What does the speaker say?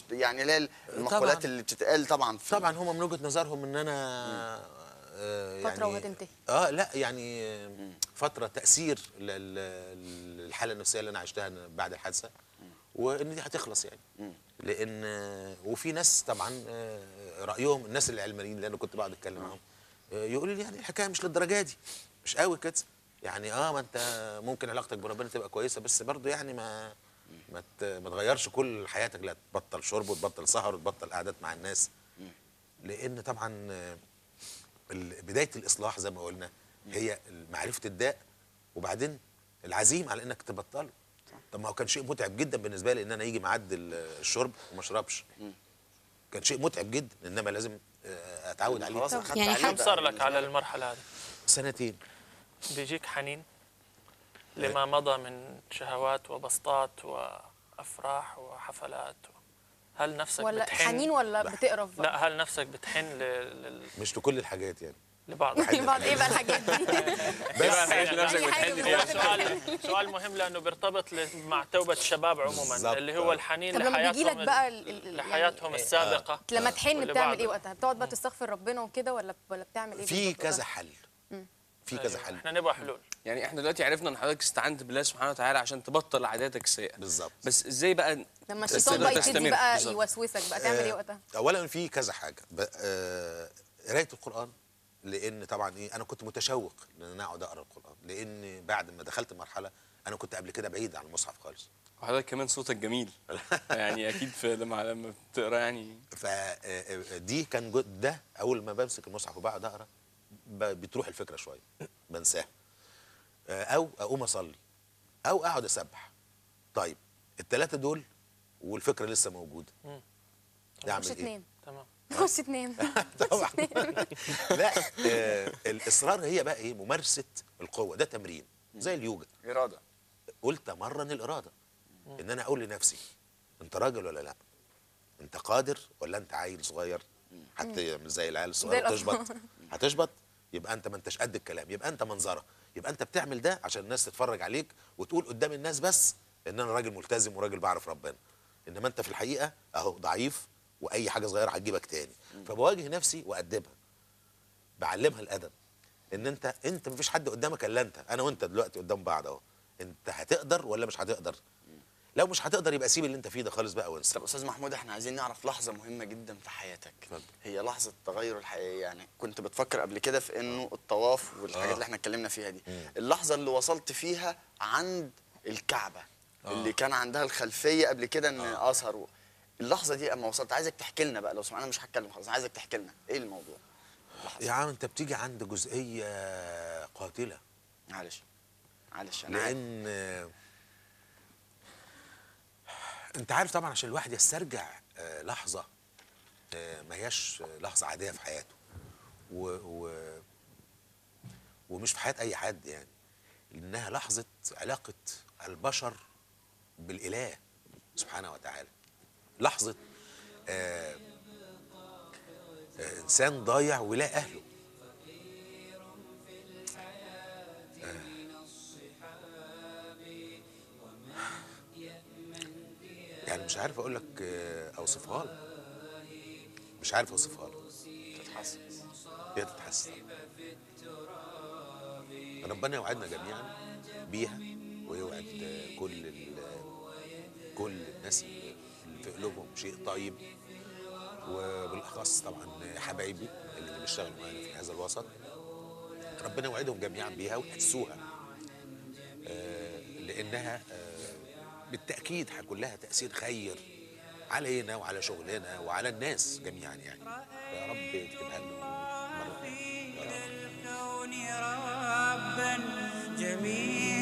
يعني اللي هي المقولات طبعاً. اللي بتتقال طبعا في طبعا هم من وجهه نظرهم ان انا آه فترة يعني وهتنتهي. اه لا يعني آه، فتره تاثير لل- للحاله النفسيه اللي انا عشتها بعد الحادثه وان دي هتخلص يعني لان آه، وفي ناس طبعا آه، رايهم الناس العلمانيين اللي انا كنت بقعد اتكلم معاهم آه، يقولوا لي يعني الحكايه مش للدرجه دي مش قوي كده يعني اه ما انت ممكن علاقتك بربنا تبقى كويسه بس برضه يعني ما ما ت- ما تغيرش كل حياتك لا تبطل شرب وتبطل سهر وتبطل قعدات مع الناس لان طبعا آه، ال- بدايه الاصلاح زي ما قلنا هي معرفه الداء وبعدين العزيم على انك تبطله طب ما هو كان شيء متعب جدا بالنسبه لي ان انا يجي معد ال- الشرب وما اشربش كان شيء متعب جدا انما لازم آه، اتعود عليه خلاص أخدت يعني عليه حد كم بقى صار لك بالنسبة على المرحلة هذه؟ سنتين بيجيك حنين لما مضى من شهوات وبسطات وأفراح وحفلات هل نفسك ولا بتحن حنين ولا بتقرف بقى؟ لا هل نفسك بتحن ل... ل... مش لكل الحاجات يعني لبعض بعد ايه بقى الحاجات دي؟ بس أي حاجة بالظبط. سؤال سؤال مهم لانه بيرتبط ل- مع توبه الشباب عموما بالظبط. اللي هو الحنين طب لما بيجي لك لحياتهم بقى ال- ال- ال- لحياتهم يعني السابقه لما تحن واللي بتعمل بعده. ايه وقتها؟ بتقعد بقى تستغفر ربنا وكده ولا ولا بتعمل ايه في بالظبط كذا وقتها؟ حل في كذا أيوة، حل احنا نبغى حلول يعني احنا دلوقتي عرفنا ان حضرتك استعنت بالله سبحانه وتعالى عشان تبطل عاداتك السيئه بالظبط بس ازاي بقى لما تستمر- الشيطان بقى يبتدي تستمر؟ بقى بالظبط. يوسوسك بقى تعمل ايه آه، وقتها؟ اولا في كذا حاجه ب- آه، قرايه القران لان طبعا ايه انا كنت متشوق ان انا اقعد اقرا القران لان بعد ما دخلت مرحله انا كنت قبل كده بعيد عن المصحف خالص وحضرتك كمان صوتك جميل يعني اكيد في لما لما بتقرا يعني فدي كان جو- ده اول ما بمسك المصحف وبقعد اقرا ب- بتروح الفكره شويه بنساها آه، او اقوم اصلي او اقعد اسبح طيب الثلاثه دول والفكره لسه موجوده مم. اعمل خش ايه تنام تمام خش تنام طبعا لا آه الاصرار هي بقى ايه ممارسه القوه ده تمرين زي اليوجا اراده قلت امرن الاراده ان انا اقول لنفسي انت راجل ولا لا انت قادر ولا انت عيل صغير حتى زي العيال الصغيره زي تشبط هتشبط يبقى انت ما انتش قد الكلام يبقى انت منظره يبقى انت بتعمل ده عشان الناس تتفرج عليك وتقول قدام الناس بس ان انا راجل ملتزم وراجل بعرف ربنا انما انت في الحقيقه اهو ضعيف واي حاجه صغيره هتجيبك تاني فبواجه نفسي وادبها بعلمها الادب ان انت انت مفيش حد قدامك الا انت انا وانت دلوقتي قدام بعض اهو انت هتقدر ولا مش هتقدر لو مش هتقدر يبقى سيب اللي انت فيه ده خالص بقى وانسى طب استاذ محمود احنا عايزين نعرف لحظه مهمه جدا في حياتك اتفضل. هي لحظه تغير الحقيقه يعني كنت بتفكر قبل كده في انه الطواف والحاجات آه. اللي احنا اتكلمنا فيها دي اللحظه اللي وصلت فيها عند الكعبه اللي كان عندها الخلفيه قبل كده ان اثر و... اللحظه دي اما وصلت عايزك تحكي لنا بقى لو سمحت انا مش هتكلم خلاص عايزك تحكي لنا ايه الموضوع يا عم انت بتيجي عند جزئيه قاتله معلش معلش انا عارف. لان آه، انت عارف طبعا عشان الواحد يسترجع آه، لحظه آه، ما هياش آه، لحظه عاديه في حياته و و ومش في حياه اي حد يعني انها لحظه علاقه البشر بالاله سبحانه وتعالى لحظه آه آه انسان ضايع ولا اهله يعني مش عارف اقول لك آه، اوصفها لك مش عارف اوصفها لك تتحسن هي تتحسن ربنا يوعدنا جميعا بيها ويوعد آه، كل ال- كل الناس اللي في قلوبهم شيء طيب وبالاخص طبعا حبايبي اللي بيشتغلوا معانا في هذا الوسط ربنا يوعدهم جميعا بيها ويحسوها آه، لانها آه، بالتاكيد هيكون لها تاثير خير علينا وعلى شغلنا وعلى الناس جميعا يعني يا رب تجيبها لنا مره يا رب الكون ربا جميلا